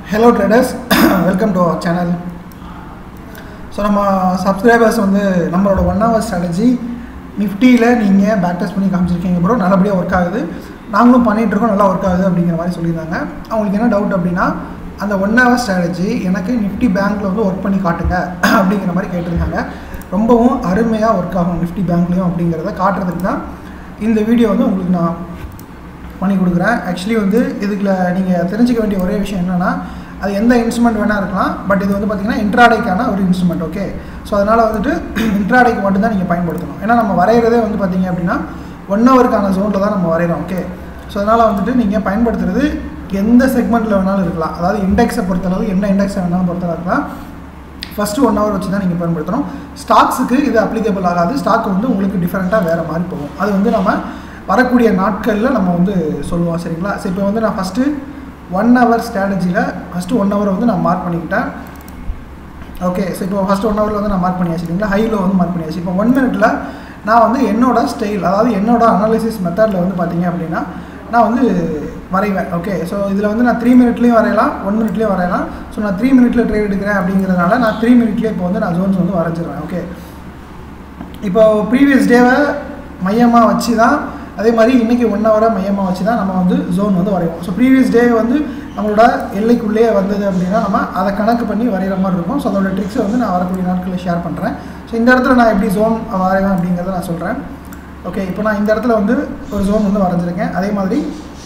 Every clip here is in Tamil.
hello traders welcome to our channel so நம்ம சப்ஸ்கிரைபர்ஸ் வந்து நம்மளோட ஒன் ஹவர் ஸ்ட்ராட்டஜி நிஃப்டியில் நீங்கள் பேக் டெஸ்ட் பண்ணி காமிச்சிருக்கீங்க ப்ரோ நல்லபடியாக ஒர்க் ஆகுது நாங்களும் பண்ணிகிட்ருக்கோம் நல்லா ஒர்க் ஆகுது அப்படிங்கிற மாதிரி சொல்லியிருந்தாங்க அவங்களுக்கு என்ன டவுட் அப்படின்னா அந்த ஒன் ஹவர் ஸ்ட்ராட்டஜி எனக்கு நிஃப்டி பேங்க்கில் வந்து ஒர்க் பண்ணி காட்டுங்க அப்படிங்கிற மாதிரி கேட்டிருந்தாங்க ரொம்பவும் அருமையாக ஒர்க் ஆகும் நிஃப்டி பேங்க்லேயும் அப்படிங்கிறத காட்டுறதுக்கு தான் இந்த வீடியோ வந்து உங்களுக்கு நான் பண்ணி கொடுக்குறேன் ஆக்சுவலி வந்து இதுக்குள்ள நீங்கள் தெரிஞ்சுக்க வேண்டிய ஒரே விஷயம் என்னென்னா அது எந்த இன்ஸ்ட்ருமெண்ட் வேணால் இருக்கலாம் பட் இது வந்து பார்த்திங்கன்னா இன்ட்ராடேக்கான ஒரு இன்ஸ்ட்ருமெண்ட் ஓகே ஸோ அதனால் வந்துட்டு இன்ட்ராடேக்கு மட்டும்தான் நீங்கள் பயன்படுத்தணும் ஏன்னா நம்ம வரைகிறதே வந்து பார்த்திங்க அப்படின்னா ஒன் ஹவருக்கான ஜோனில் தான் நம்ம வரைகிறோம் ஓகே ஸோ அதனால் வந்துட்டு நீங்கள் பயன்படுத்துறது எந்த செக்மெண்ட்டில் வேணாலும் இருக்கலாம் அதாவது இண்டெக்ஸை பொறுத்தளவு என்ன இண்டெக்ஸை வேணாலும் பொறுத்தளவு இருக்கலாம் ஃபஸ்ட்டு ஒன் ஹவர் வச்சு தான் நீங்கள் பயன்படுத்தணும் ஸ்டாக்ஸுக்கு இது அப்ளிகபிள் ஆகாது ஸ்டாக் வந்து உங்களுக்கு டிஃப்ரெண்ட்டாக வேறு மாதிரி போகும் அது வந்து நம்ம வரக்கூடிய நாட்களில் நம்ம வந்து சொல்லுவோம் சரிங்களா சரி இப்போ வந்து நான் ஃபஸ்ட்டு ஒன் ஹவர் ஸ்ட்ராட்டஜியில் ஃபஸ்ட்டு ஒன் ஹவர் வந்து நான் மார்க் பண்ணிக்கிட்டேன் ஓகே ஸோ இப்போ ஃபஸ்ட்டு ஒன் ஹவரில் வந்து நான் மார்க் பண்ணியாச்சு இல்லைங்களா ஹையில் வந்து மார்க் பண்ணியாச்சு இப்போ ஒன் மினிட்ல நான் வந்து என்னோட ஸ்டைல் அதாவது என்னோட அனாலிசிஸ் மெத்தடில் வந்து பார்த்தீங்க அப்படின்னா நான் வந்து வரைவேன் ஓகே ஸோ இதில் வந்து நான் த்ரீ மினிட்லேயும் வரையலாம் ஒன் மினிட்லேயும் வரையலாம் ஸோ நான் த்ரீ மினிட்ல ட்ரேட் எடுக்கிறேன் அப்படிங்கிறதுனால நான் த்ரீ மினிட்லேயே இப்போ வந்து நான் ஜோன்ஸ் வந்து வரைஞ்சிருவேன் ஓகே இப்போ ப்ரீவியஸ் டேவை மையமாக வச்சு தான் அதே மாதிரி இன்றைக்கி ஒன் ஹவரை மையமாக வச்சு தான் நம்ம வந்து ஜோன் வந்து வரைவோம் ஸோ ப்ரீவியஸ் டே வந்து நம்மளோட எல்லைக்குள்ளேயே வந்தது அப்படின்னா நம்ம அதை கணக்கு பண்ணி வரைகிற மாதிரி இருக்கும் ஸோ அதோட ட்ரிக்ஸை வந்து நான் வரக்கூடிய நாட்களில் ஷேர் பண்ணுறேன் ஸோ இந்த இடத்துல நான் எப்படி ஜோன் வரைவேன் அப்படிங்கிறத நான் சொல்கிறேன் ஓகே இப்போ நான் இந்த இடத்துல வந்து ஒரு ஜோன் வந்து வரைஞ்சிருக்கேன் அதே மாதிரி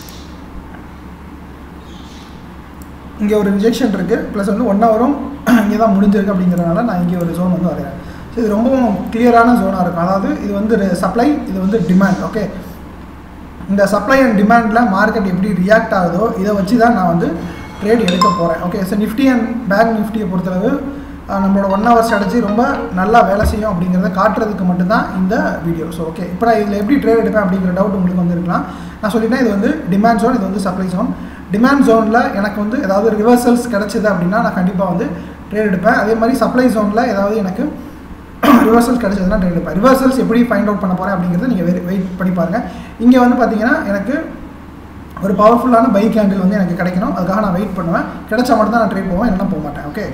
இங்கே ஒரு ரிஜெக்ஷன் இருக்குது ப்ளஸ் வந்து ஒன் ஹவரும் இங்கே தான் முடிஞ்சிருக்கு அப்படிங்கிறதுனால நான் இங்கே ஒரு ஜோன் வந்து வரைகிறேன் ஸோ இது ரொம்பவும் கிளியரான ஜோனாக இருக்கும் அதாவது இது வந்து சப்ளை இது வந்து டிமாண்ட் ஓகே இந்த சப்ளை அண்ட் டிமாண்டில் மார்க்கெட் எப்படி ரியாக்ட் ஆகுதோ இதை வச்சு தான் நான் வந்து ட்ரேட் எடுக்க போகிறேன் okay so Nifty and bank நிஃப்டியை பொறுத்தளவு நம்மளோட ஒன் ஹவர் ஸ்ட்ராட்டஜி ரொம்ப நல்லா வேலை செய்யும் அப்படிங்கிறத காட்டுறதுக்கு மட்டும்தான் இந்த வீடியோ ஸோ ஓகே இப்போ நான் இதில் எப்படி ட்ரேட் எடுப்பேன் அப்படிங்கிற டவுட் உங்களுக்கு வந்து இருக்கலாம் நான் சொல்லிட்டேன் இது வந்து டிமாண்ட் ஜோன் இது வந்து சப்ளை ஜோன் டிமாண்ட் ஜோனில் எனக்கு வந்து ஏதாவது ரிவர்சல்ஸ் கிடச்சிது அப்படின்னா நான் கண்டிப்பாக வந்து ட்ரேட் எடுப்பேன் அதே மாதிரி சப்ளை ஜோனில் ஏதாவது எனக்கு ரிவர்சல்ஸ் கிடச்சதுன்னா ட்ரேட் எடுப்பேன் ரிவர்சல்ஸ் எப்படி ஃபைண்ட் அவுட் பண்ண போகிறேன் அப்படிங்கிறத நீங்கள் வெயிட் வெயிட் பண்ணி பாருங்கள் இங்கே வந்து பார்த்தீங்கன்னா எனக்கு ஒரு பவர்ஃபுல்லான பை கேண்டில் வந்து எனக்கு கிடைக்கணும் அதுக்காக நான் வெயிட் பண்ணுவேன் கிடைச்சா மட்டும் தான் நான் ட்ரேட் போவேன் இல்லைனா போக மாட்டேன் ஓகே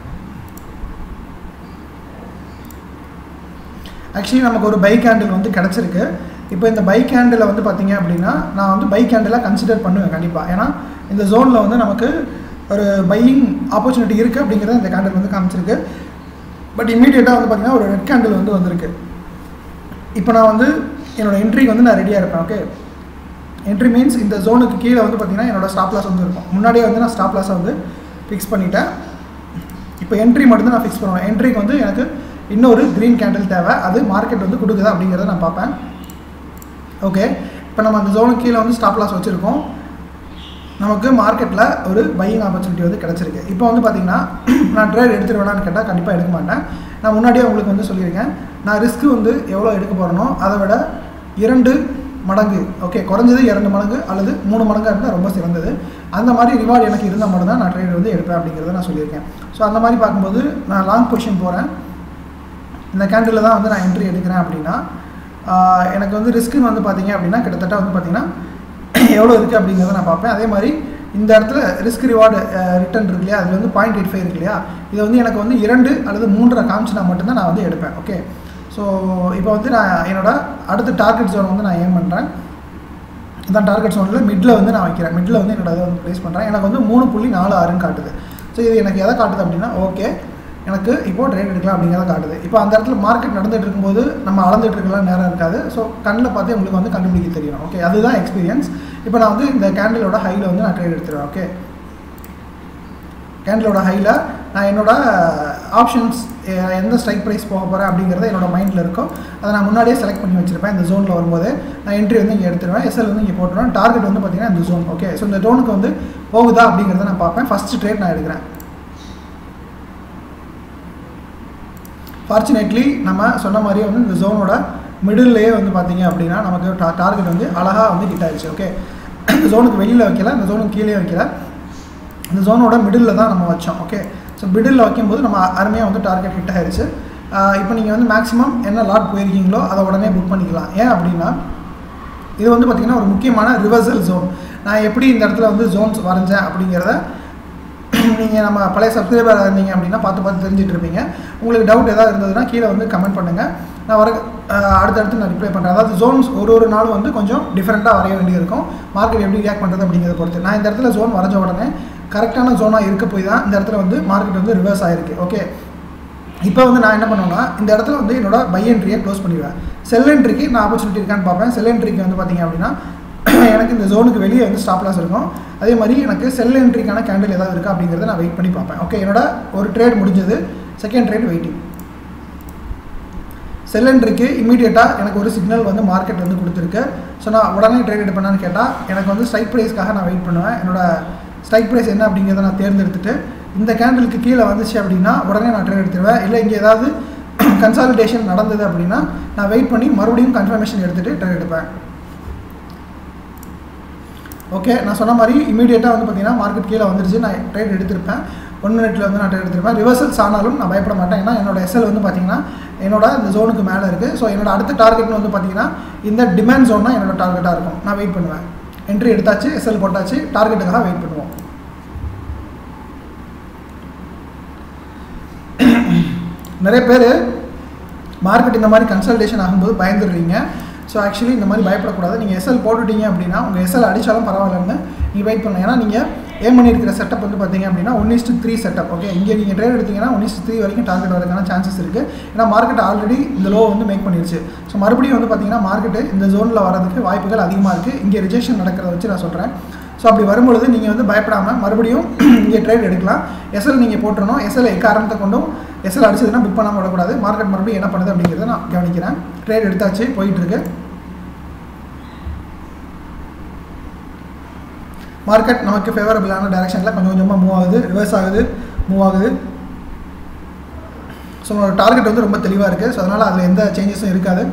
ஆக்சுவலி நமக்கு ஒரு பை கேண்டில் வந்து கிடச்சிருக்கு இப்போ இந்த பை கேண்டில் வந்து பார்த்தீங்க அப்படின்னா நான் வந்து பை கேண்டிலாக கன்சிடர் பண்ணுவேன் கண்டிப்பாக ஏன்னா இந்த ஜோனில் வந்து நமக்கு ஒரு பையிங் ஆப்பர்ச்சுனிட்டி இருக்குது அப்படிங்கிறத இந்த கேண்டில் வந்து காமிச்சிருக்கு பட் இம்மீடியட்டாக வந்து பார்த்திங்கன்னா ஒரு ரெட் கேண்டில் வந்து வந்திருக்கு இப்போ நான் வந்து என்னோடய என்ட்ரிக்கு வந்து நான் ரெடியாக இருப்பேன் ஓகே என்ட்ரி மீன்ஸ் இந்த ஜோனுக்கு கீழே வந்து பார்த்திங்கன்னா என்னோடய ஸ்டாப் லாஸ் வந்து இருக்கும் முன்னாடியே வந்து நான் ஸ்டாப் லாஸை வந்து ஃபிக்ஸ் பண்ணிட்டேன் இப்போ என்ட்ரி மட்டும்தான் நான் ஃபிக்ஸ் பண்ணுவேன் என்ட்ரிக்கு வந்து எனக்கு இன்னொரு க்ரீன் கேண்டில் தேவை அது மார்க்கெட் வந்து கொடுக்குதா அப்படிங்கிறத நான் பார்ப்பேன் ஓகே இப்போ நம்ம அந்த ஜோனுக்கு கீழே வந்து ஸ்டாப் லாஸ் வச்சுருக்கோம் நமக்கு மார்க்கெட்டில் ஒரு பையிங் ஆப்பர்ச்சுனிட்டி வந்து கிடச்சிருக்கு இப்போ வந்து பார்த்திங்கன்னா நான் ட்ரேட் எடுத்துருவேனான்னு கேட்டால் கண்டிப்பாக எடுக்க மாட்டேன் நான் முன்னாடியே உங்களுக்கு வந்து சொல்லியிருக்கேன் நான் ரிஸ்க்கு வந்து எவ்வளோ எடுக்க போகிறேனோ அதை விட இரண்டு மடங்கு ஓகே குறைஞ்சது இரண்டு மடங்கு அல்லது மூணு மடங்காக இருந்தால் ரொம்ப சிறந்தது அந்த மாதிரி ரிவார்டு எனக்கு இருந்தால் மட்டும்தான் நான் ட்ரேட் வந்து எடுப்பேன் அப்படிங்கிறத நான் சொல்லியிருக்கேன் ஸோ அந்த மாதிரி பார்க்கும்போது நான் லாங் பொசிஷன் போகிறேன் இந்த கேண்டில் தான் வந்து நான் என்ட்ரி எடுக்கிறேன் அப்படின்னா எனக்கு வந்து ரிஸ்க்குன்னு வந்து பார்த்தீங்க அப்படின்னா கிட்டத்தட்ட வந்து பார்த்திங்கன்னா எவ்வளோ இருக்குது அப்படிங்கிறத நான் பார்ப்பேன் அதே மாதிரி இந்த இடத்துல ரிஸ்க் ரிவார்டு ரிட்டர்ன் இருக்கு இல்லையா அது வந்து பாயிண்ட் எயிட் ஃபைவ் இருக்கு இல்லையா இது வந்து எனக்கு வந்து இரண்டு அல்லது மூன்றரை காமிச்சினா மட்டும்தான் நான் வந்து எடுப்பேன் ஓகே ஸோ இப்போ வந்து நான் என்னோட அடுத்த டார்கெட் ஜோன் வந்து நான் ஏம் பண்ணுறேன் இதான் டார்கெட் ஜோனில் மிட்டில் வந்து நான் வைக்கிறேன் மிட்டில் வந்து என்னோட இதை வந்து ப்ளேஸ் பண்ணுறேன் எனக்கு வந்து மூணு புள்ளி நாலு ஆறுன்னு காட்டுது ஸோ இது எனக்கு எதை காட்டுது அப்படின்னா ஓகே எனக்கு இப்போ ட்ரேட் எடுக்கலாம் அப்படிங்கிறத காட்டுது இப்போ அந்த இடத்துல மார்க்கெட் நடந்துகிட்டு இருக்கும்போது நம்ம அளந்துட்டு இருக்கலாம் நேரம் இருக்காது ஸோ கண்ணில் பார்த்து உங்களுக்கு வந்து கண்டுபிடிக்க தெரியணும் ஓகே அதுதான் எக்ஸ்பீரியன்ஸ் இப்போ நான் வந்து இந்த கேண்டிலோட ஹையில் வந்து நான் ட்ரேட் எடுத்துருவேன் ஓகே கேண்டிலோட ஹையில் நான் என்னோட ஆப்ஷன்ஸ் எந்த ஸ்ட்ரைக் ப்ரைஸ் போக போகிறேன் அப்படிங்கிறத என்னோட மைண்டில் இருக்கும் அதை நான் முன்னாடியே செலக்ட் பண்ணி வச்சுருப்பேன் இந்த ஜோனில் வரும்போது நான் என்ட்ரி வந்து இங்கே எடுத்துருவேன் எஸ்எல் வந்து இங்கே போட்டுருவேன் டார்கெட் வந்து பார்த்திங்கன்னா இந்த ஜோன் ஓகே ஸோ இந்த ஜோனுக்கு வந்து போகுதா அப்படிங்கிறத நான் பார்ப்பேன் ஃபஸ்ட்டு ட்ரேட் நான் எடுக்கிறேன் ஃபார்ச்சுனேட்லி நம்ம சொன்ன மாதிரியே வந்து இந்த ஜோனோட மிடில்லையே வந்து பார்த்தீங்க அப்படின்னா நமக்கு டா டார்கெட் வந்து அழகாக வந்து ஹிட் ஆயிடுச்சு ஓகே இந்த ஜோனுக்கு வெளியில் வைக்கல இந்த ஜோனுக்கு கீழே வைக்கல இந்த ஜோனோட மிடில் தான் நம்ம வச்சோம் ஓகே ஸோ மிடில் வைக்கும்போது நம்ம அருமையாக வந்து டார்கெட் ஹிட் ஆயிடுச்சு இப்போ நீங்கள் வந்து மேக்ஸிமம் என்ன லாட் போயிருக்கீங்களோ அதை உடனே புக் பண்ணிக்கலாம் ஏன் அப்படின்னா இது வந்து பார்த்திங்கன்னா ஒரு முக்கியமான ரிவர்சல் ஜோன் நான் எப்படி இந்த இடத்துல வந்து ஜோன்ஸ் வரைஞ்சேன் அப்படிங்கிறத நீங்கள் நம்ம பழைய சப்ஸ்கிரைபர் இருந்தீங்க அப்படின்னா பார்த்து பார்த்து தெரிஞ்சுட்டு இருப்பீங்க உங்களுக்கு டவுட் ஏதாவது இருந்ததுன்னா கீழே வந்து கமெண்ட் பண்ணுங்கள் நான் வர அஹ், அடுத்தடுத்து நான் ரிப்ளை பண்ணுறேன் அதாவது ஜோன்ஸ் ஒரு ஒரு நாளும் வந்து கொஞ்சம் டிஃப்ரெண்ட்டாக வரைய வேண்டியிருக்கும் மார்க்கெட் எப்படி ரியாக்ட் பண்ணுறது அப்படிங்கிறத பொறுத்து நான் இந்த இடத்துல ஜோன் வரைஞ்ச உடனே கரெக்டான ஜோனாக இருக்க போய் தான் இந்த இடத்துல வந்து மார்க்கெட் வந்து ரிவர்ஸ் ஆயிருக்கு ஓகே இப்போ வந்து நான் என்ன பண்ணுவேன்னா இந்த இடத்துல வந்து என்னோட பை என்ட்ரியை க்ளோஸ் பண்ணிடுவேன் செல் என்ட்ரிக்கு நான் ஆப்பர்ச்சுனிட்டி இருக்கான்னு பார்ப்பேன் செல் என்ட்ரிக்கு வந்து பார்த்தீங்க அப்படின்னா எனக்கு இந்த ஜோனுக்கு வெளியே வந்து ஸ்டாப் லாஸ் இருக்கும் அதே மாதிரி எனக்கு செல் என்ட்ரிக்கான கேண்டில் ஏதாவது இருக்கா அப்படிங்கிறத நான் வெயிட் பண்ணி பார்ப்பேன் ஓகே என்னோட ஒரு ட்ரேட் முடிஞ்சது செகண்ட் ட்ரேட் வெயிட்டிங் செல் என்ட்ரிக்கு இமீடியட்டாக எனக்கு ஒரு சிக்னல் வந்து மார்க்கெட் வந்து கொடுத்துருக்கு ஸோ நான் உடனே ட்ரேட் எடுப்பேனான்னு கேட்டால் எனக்கு வந்து ஸ்ட்ரைக் ப்ரைஸ்க்காக நான் வெயிட் பண்ணுவேன் என்னோட ஸ்ட்ரைக் ப்ரைஸ் என்ன அப்படிங்கிறத நான் தேர்ந்தெடுத்துட்டு இந்த கேண்டிலுக்கு கீழே வந்துச்சு அப்படின்னா உடனே நான் ட்ரேட் எடுத்துருவேன் இல்லை இங்கே ஏதாவது கன்சாலிடேஷன் நடந்தது அப்படின்னா நான் வெயிட் பண்ணி மறுபடியும் கன்ஃபர்மேஷன் எடுத்துகிட்டு ட்ரேட் எடுப்பேன் ஓகே நான் சொன்ன மாதிரி இமீடியட்டாக வந்து பார்த்தீங்கன்னா மார்க்கெட் கீழே வந்துருச்சு நான் ட்ரேட் எடுத்திருப்பேன் ஒன் மினிட்ல வந்து நான் ட்ரேட் எடுத்திருப்பேன் ரிவர்சல்ஸ் ஆனாலும் நான் பயப்பட மாட்டேன் ஏன்னா என்னோட எஸ்எல் வந்து பார்த்தீங்கன்னா என்னோட இந்த ஜோனுக்கு மேலே இருக்குது ஸோ என்னோட அடுத்த டார்கெட் வந்து பார்த்தீங்கன்னா இந்த டிமாண்ட் ஜோன் தான் என்னோட டார்கெட்டாக இருக்கும் நான் வெயிட் பண்ணுவேன் என்ட்ரி எடுத்தாச்சு எஸ்எல் போட்டாச்சு டார்கெட்டுக்காக வெயிட் பண்ணுவோம் நிறைய பேர் மார்க்கெட் இந்த மாதிரி கன்சல்டேஷன் ஆகும்போது பயந்துடுறீங்க ஸோ ஆக்சுவலி இந்த மாதிரி பயப்படக்கூடாது நீங்கள் எஸ்எல் போட்டுட்டீங்க அப்படின்னா உங்கள் எஸ்எல் அடித்தாலும் பரவாயில்லன்னு நீங்கள் வெயிட் பண்ணலாம் ஏன்னா நீங்கள் ஏம் பண்ணியிருக்கிற செட்டப் வந்து பார்த்தீங்க அப்படின்னா one is to three setup okay இங்கே நீங்கள் ட்ரேட் எடுத்தீங்கன்னா ஒன் இஸ்ட்டு த்ரீ வரைக்கும் டார்கெட் வரதுக்கான சான்சஸ் இருக்குது ஏன்னா மார்க்கெட் ஆல்ரெடி இந்த லோ வந்து மேக் பண்ணிருச்சு ஸோ மறுபடியும் வந்து பார்த்தீங்கன்னா மார்க்கெட்டு இந்த ஜோனில் வரதுக்கு வாய்ப்புகள் அதிகமாக இருக்குது இங்கே ரிஜெக்ஷன் நடக்கிறத வச்சு நான் சொல்கிறேன் ஸோ அப்படி வரும்பொழுது நீங்கள் வந்து பயப்படாமல் மறுபடியும் இங்கே ட்ரேட் எடுக்கலாம் எஸ்எல் நீங்கள் போட்டுறணும் எஸ்எல் எக்காரணத்தை கொண்டும் எஸ்எல் அடிச்சதுன்னா புக் பண்ணாமல் விடக்கூடாது மார்க்கெட் மறுபடியும் என்ன பண்ணுது அப்படிங்கிறத நான் கவனிக்கிறேன் ட்ரேட் எடுத்தாச்சு போயிட்டு இருக்கு மார்க்கெட் நமக்கு ஃபேவரபிளான டைரக்ஷனில் கொஞ்சம் கொஞ்சமாக மூவ் ஆகுது ரிவர்ஸ் ஆகுது மூவ் ஆகுது ஸோ உங்களோட டார்கெட் வந்து ரொம்ப தெளிவாக இருக்குது ஸோ அதனால் அதில் எந்த சேஞ்சஸும் இருக்காது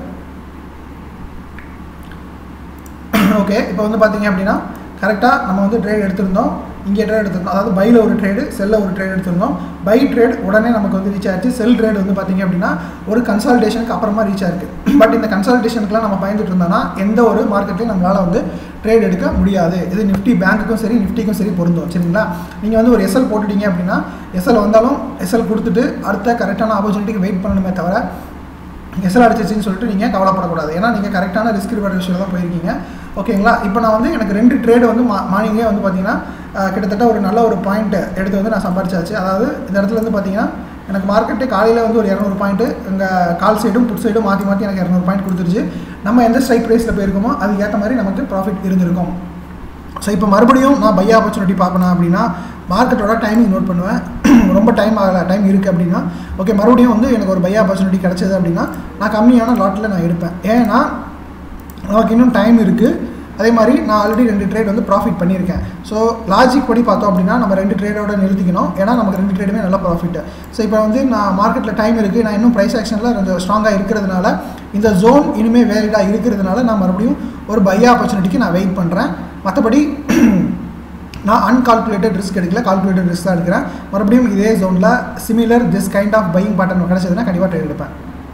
ஓகே இப்போ வந்து பார்த்தீங்க அப்படின்னா கரெக்டாக நம்ம வந்து ட்ரேட் எடுத்திருந்தோம் இங்கே ட்ரேட் எடுத்திருந்தோம் அதாவது பையில் ஒரு ட்ரேடு செல்லில் ஒரு ட்ரேட் எடுத்திருந்தோம் பை ட்ரேட் உடனே நமக்கு வந்து ரீச் ஆச்சு செல் ட்ரேட் வந்து பார்த்தீங்க அப்படின்னா ஒரு கன்சல்டேஷனுக்கு அப்புறமா ரீச் ஆயிருக்கு பட் இந்த கன்சல்டேஷனுக்குலாம் நம்ம பயந்துட்டு இருந்தோம்னா எந்த ஒரு மார்க்கெட்லையும் நம்மளால் வந்து ட்ரேட் எடுக்க முடியாது இது நிஃப்டி பேங்க்குக்கும் சரி நிஃப்டிக்கும் சரி பொருந்தும் சரிங்களா நீங்கள் வந்து ஒரு எஸ்எல் போட்டுட்டீங்க அப்படின்னா எஸ்எல் வந்தாலும் எஸ்எல் கொடுத்துட்டு அடுத்த கரெக்டான ஆப்பர்ச்சுனிட்டிக்கு வெயிட் பண்ணணுமே தவிர எஸ்எல் அடிச்சிச்சின்னு சொல்லிட்டு நீங்கள் கவலைப்படக்கூடாது ஏன்னா நீங்கள் கரெக்டான ரிஸ்க் ரிவார்ட் விஷயம் தான் போயிருக்கீங்க ஓகேங்களா இப்போ நான் வந்து எனக்கு ரெண்டு ட்ரேடு வந்து மா மார்னிங்கே வந்து பார்த்தீங்கன்னா அஹ், கிட்டத்தட்ட ஒரு நல்ல ஒரு பாயிண்ட் எடுத்து வந்து நான் சம்பாரிச்சாச்சு அதாவது இந்த இடத்துல வந்து பார்த்தீங்கன்னா எனக்கு மார்க்கெட்டு காலையில் வந்து ஒரு இரநூறு பாயிண்ட்டு இங்கே கால் சைடும் புட் சைடும் மாற்றி மாற்றி எனக்கு இரநூறு பாயிண்ட் கொடுத்துருச்சு நம்ம எந்த ஸ்ட்ரைக் ப்ரைஸில் போயிருக்கோமோ அதுக்கு ஏற்ற மாதிரி நமக்கு ப்ராஃபிட் இருந்திருக்கும் ஸோ இப்போ மறுபடியும் நான் பை ஆப்பர்ச்சுனிட்டி பார்க்கணும் அப்படின்னா மார்க்கெட்டோட டைமிங் நோட் பண்ணுவேன் ரொம்ப டைம் ஆகலை டைம் இருக்குது அப்படின்னா ஓகே மறுபடியும் வந்து எனக்கு ஒரு பை ஆப்பர்ச்சுனிட்டி கிடச்சது அப்படின்னா நான் கம்மியான லாட்டில் நான் எடுப்பேன் ஏன்னா நமக்கு இன்னும் டைம் இருக்குது அதே மாதிரி நான் ஆல்ரெடி ரெண்டு ட்ரேட் வந்து ப்ராஃபிட் பண்ணியிருக்கேன் ஸோ லாஜிக் படி பார்த்தோம் அப்படின்னா நம்ம ரெண்டு ட்ரேடோட நிறுத்திக்கணும் ஏன்னா நமக்கு ரெண்டு ட்ரேடுமே நல்ல ப்ராஃபிட் ஸோ இப்போ வந்து நான் மார்க்கெட்டில் டைம் இருக்குது நான் இன்னும் ப்ரைஸ் ஆக்ஷனில் கொஞ்சம் ஸ்ட்ராங்காக இருக்கிறதுனால இந்த ஜோன் இனிமேல் வேலிடாக இருக்கிறதுனால நான் மறுபடியும் ஒரு பை ஆப்பர்ச்சுனிட்டிக்கு நான் வெயிட் பண்ணுறேன் மற்றபடி நான் அன்கால்குலேட்டட் ரிஸ்க் எடுக்கல கால்குலேட்டட் ரிஸ்க் தான் எடுக்கிறேன் மறுபடியும் இதே ஜோனில் similar this kind of buying pattern கிடச்சதுன்னா கண்டிப்பாக ட்ரேட் எடுப்பேன்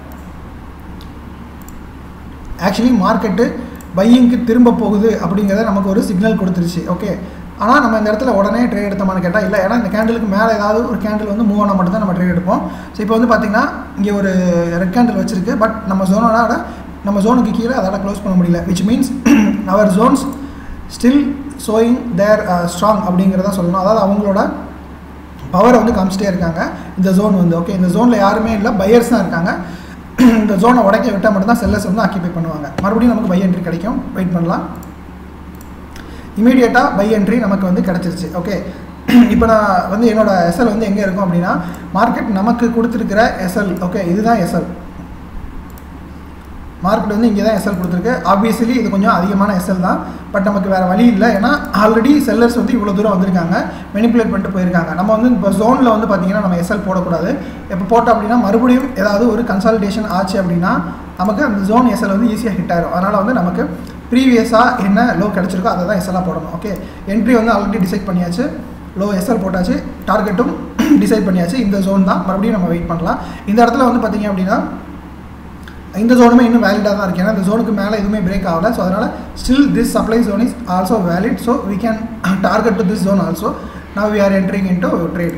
ஆக்சுவலி மார்க்கெட்டு பையிங்க்கு திரும்ப போகுது அப்படிங்கிறத நமக்கு ஒரு சிக்னல் கொடுத்துருச்சு ஓகே ஆனால் நம்ம இந்த இடத்துல உடனே ட்ரேட் எடுத்தோமான்னு கேட்டால் இல்லை ஏன்னா இந்த கேண்டிலுக்கு மேலே ஏதாவது ஒரு கேண்டில் வந்து மூவ் ஆனால் மட்டும் தான் நம்ம ட்ரேட் எடுப்போம் ஸோ இப்போ வந்து பார்த்திங்கன்னா இங்கே ஒரு ரெட் கேண்டில் வச்சிருக்கு பட் நம்ம ஜோனோட நம்ம ஜோனுக்கு கீழே அதால் க்ளோஸ் பண்ண முடியல which means our zones still showing there strong அப்படிங்கிறத சொல்லணும் அதாவது அவங்களோட பவரை வந்து காமிச்சிட்டே இருக்காங்க இந்த ஜோன் வந்து ஓகே இந்த ஜோனில் யாருமே இல்லை பையர்ஸ் தான் இருக்காங்க இந்த ஜோனை உடைக்க விட்டால் மட்டும்தான் செல்லர்ஸ் வந்து ஆக்கிபை பண்ணுவாங்க மறுபடியும் நமக்கு பை என்ட்ரி கிடைக்கும் வெயிட் பண்ணலாம் இமீடியட்டாக பை என்ட்ரி நமக்கு வந்து கிடச்சிருச்சு ஓகே இப்போ நான் வந்து என்னோட எஸ்எல் வந்து எங்கே இருக்கும் அப்படின்னா மார்க்கெட் நமக்கு கொடுத்துருக்கிற எஸ்எல் ஓகே இதுதான் எஸ்எல் மார்க்கெட் வந்து இங்கே தான் எஸ்எல் கொடுத்துருக்கு ஆப்வியஸ்லி இது கொஞ்சம் அதிகமான எஸ்எல் தான் பட் நமக்கு வேறு வழி இல்லை ஏன்னா ஆல்ரெடி செல்லர்ஸ் வந்து இவ்வளோ தூரம் வந்திருக்காங்க மெனிப்புலேட் பண்ணிட்டு போயிருக்காங்க நம்ம வந்து இப்போ ஜோனில் வந்து பார்த்தீங்கன்னா நம்ம எஸ்எல் போடக்கூடாது இப்போ போட்டோம் அப்படின்னா மறுபடியும் ஏதாவது ஒரு கன்சல்டேஷன் ஆச்சு அப்படின்னா நமக்கு அந்த ஜோன் எஸ்எல் வந்து ஈஸியாக ஹிட் ஆயிரும் அதனால் வந்து நமக்கு ப்ரீவியஸாக என்ன லோ கிடச்சிருக்கோ அதை தான் எஸ்எல்லாக போடணும் ஓகே என்ட்ரி வந்து ஆல்ரெடி டிசைட் பண்ணியாச்சு லோ எஸ்எல் போட்டாச்சு டார்கெட்டும் டிசைட் பண்ணியாச்சு இந்த ஜோன் தான் மறுபடியும் நம்ம வெயிட் பண்ணலாம் இந்த இடத்துல வந்து பார்த்தீங்க அப்படின்னா இந்த ஜோனுமே இன்னும் வேலிடாக தான் இருக்குது ஏன்னா இந்த ஜோனுக்கு மேலே எதுவுமே பிரேக் ஆகல ஸோ அதனால் still this supply zone is also valid so we can target to this zone also now we are entering into trade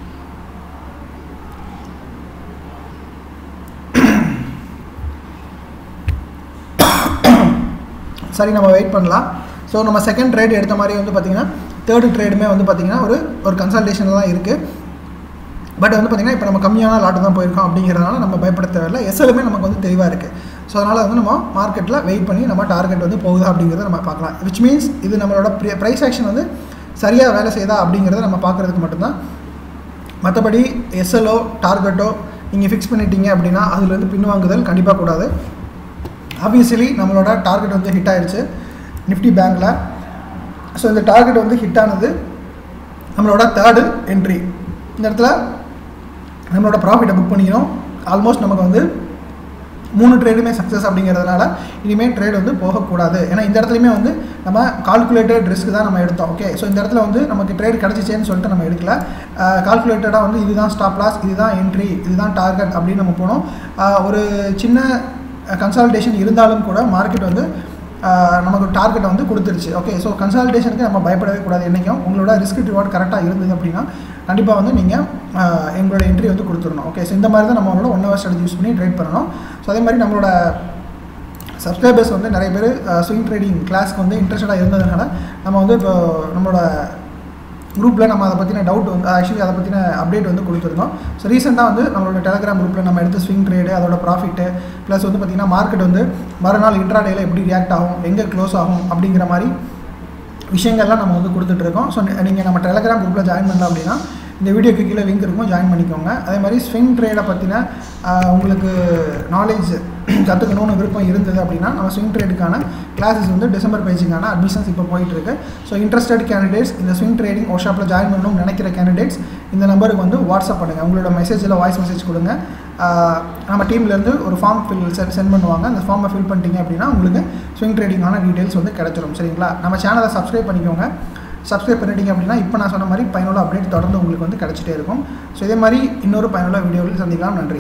சரி நம்ம வெயிட் பண்ணலாம் ஸோ நம்ம செகண்ட் ட்ரேட் எடுத்த மாதிரி வந்து பார்த்திங்கன்னா தேர்டு ட்ரேடுமே வந்து பார்த்திங்கன்னா ஒரு ஒரு கன்சல்டேஷனில் தான் இருக்குது பட் வந்து பார்த்திங்கன்னா இப்போ நம்ம கம்மியான லாட்டு தான் போயிருக்கோம் அப்படிங்கிறதுனால நம்ம பயப்பட தேவையில்லை எஸ்எலுமே நமக்கு வந்து தெளிவாக இருக்குது ஸோ அதனால் வந்து நம்ம மார்க்கெட்டில் வெயிட் பண்ணி நம்ம டார்கெட் வந்து போகுதா அப்படிங்கிறத நம்ம பார்க்கலாம் விச் மீன்ஸ் இது நம்மளோட ப்ரைஸ் ஆக்ஷன் வந்து சரியாக வேலை செய்யுதா அப்படிங்கிறத நம்ம பார்க்குறதுக்கு மட்டும்தான் மற்றபடி எஸ்எல்ஓ டார்கெட்டோ நீங்கள் ஃபிக்ஸ் பண்ணிட்டீங்க அப்படின்னா அதுலேருந்து பின்வாங்குதல் கண்டிப்பாக கூடாது ஆப்வியஸ்லி நம்மளோட டார்கெட் வந்து ஹிட் ஆயிடுச்சு நிஃப்டி பேங்க்கில் ஸோ இந்த டார்கெட் வந்து ஹிட் ஆனது நம்மளோட தேர்டு என்ட்ரி இந்த இடத்துல நம்மளோட ப்ராஃபிட்டை புக் பண்ணிக்கிறோம் ஆல்மோஸ்ட் நமக்கு வந்து மூணு ட்ரேடுமே சக்ஸஸ் அப்படிங்கிறதுனால இனிமேல் ட்ரேட் வந்து போகக்கூடாது ஏன்னா இந்த இடத்துலையுமே வந்து நம்ம கால்குலேட்டட் ரிஸ்க் தான் நம்ம எடுத்தோம் ஓகே ஸோ இந்த இடத்துல வந்து நமக்கு ட்ரேட் கிடச்சிச்சேன்னு சொல்லிட்டு நம்ம எடுக்கல கால்குலேட்டடாக வந்து இதுதான் ஸ்டாப் லாஸ் இதுதான் என்ட்ரி இதுதான் டார்கெட் அப்படின்னு நம்ம போனோம் ஒரு சின்ன கன்சால்டேஷன் இருந்தாலும் கூட மார்க்கெட் வந்து நமக்கு டார்கெட்டை வந்து கொடுத்துருச்சு ஓகே ஸோ கன்சால்டேஷனுக்கு நம்ம பயப்படவே கூடாது என்றைக்கும் உங்களோட ரிஸ்க் ரிவார்ட் கரெக்டாக இருந்தது அப்படின்னா கண்டிப்பாக வந்து நீங்கள் எங்களோட என்ட்ரி வந்து கொடுத்துடணும் ஓகே ஸோ இந்த மாதிரி தான் நம்மளோட ஒன் ஹவர் ஸ்ட்ராட்டஜி யூஸ் பண்ணி ட்ரேட் பண்ணணும் ஸோ அதே மாதிரி நம்மளோட சப்ஸ்கிரைபர்ஸ் வந்து நிறைய பேர் ஸ்விங் ட்ரேடிங் கிளாஸ்க்கு வந்து இன்ட்ரெஸ்டடாக இருந்ததுனால நம்ம வந்து இப்போ நம்மளோட குரூப்பில் நம்ம அதை பற்றின டவுட் வந்து ஆக்சுவலி அதை பற்றின அப்டேட் வந்து கொடுத்துருந்தோம் ஸோ ரீசெண்டாக வந்து நம்மளோட டெலகிராம் குரூப்பில் நம்ம எடுத்து ஸ்விங் ட்ரேடு அதோட ப்ராஃபிட்டு ப்ளஸ் வந்து பார்த்திங்கன்னா மார்க்கெட் வந்து மறுநாள் இன்ட்ராடேயில் எப்படி ரியாக்ட் ஆகும் எங்கே க்ளோஸ் ஆகும் அப்படிங்கிற மாதிரி விஷயங்கள்லாம் நம்ம வந்து கொடுத்துட்ருக்கோம் ஸோ நீங்கள் நம்ம டெலகிராம் குரூப்பில் ஜாயின் பண்ணலாம் அப்படின்னா இந்த வீடியோக்கு கீழே லிங்க் இருக்கும் ஜாயின் பண்ணிக்கோங்க அதே மாதிரி ஸ்விங் ட்ரேடை பற்றின உங்களுக்கு நாலேஜ் கற்றுக்கணும்னு விருப்பம் இருந்தது அப்படின்னா நம்ம ஸ்விங் ட்ரேடுக்கான கிளாஸஸ் வந்து டிசம்பர் பேஜுக்கான அட்மிஷன்ஸ் இப்போ போயிட்டுருக்கு ஸோ இன்ட்ரெஸ்டட் கேண்டிடேட்ஸ் இந்த ஸ்விங் ட்ரேடிங் ஒர்க் ஷாப்பில் ஜாயின் பண்ணணும்னு நினைக்கிற கேண்டிடேட்ஸ் இந்த நம்பருக்கு வந்து வாட்ஸ்அப் பண்ணுங்கள் உங்களோட மெசேஜில் வாய்ஸ் மெசேஜ் கொடுங்க நம்ம டீம்லேருந்து ஒரு ஃபார்ம் ஃபில் சென்ட் பண்ணுவாங்க அந்த ஃபார்மை ஃபில் பண்ணிட்டீங்க அப்படின்னா உங்களுக்கு ஸ்விங் ட்ரேடிங்கான டீட்டெயில்ஸ் வந்து கிடச்சிரும் சரிங்களா நம்ம சேனலை சப்ஸ்கிரைப் பண்ணிக்கோங்க சப்ஸ்கிரைப் பண்ணிட்டீங்க அப்படின்னா இப்போ நான் சொன்ன மாதிரி பயனுள்ள அப்டேட் தொடர்ந்து உங்களுக்கு வந்து கிடச்சிட்டே இருக்கும் ஸோ இதே மாதிரி இன்னொரு பயனுள்ள வீடியோவில் சந்திக்கலாம் நன்றி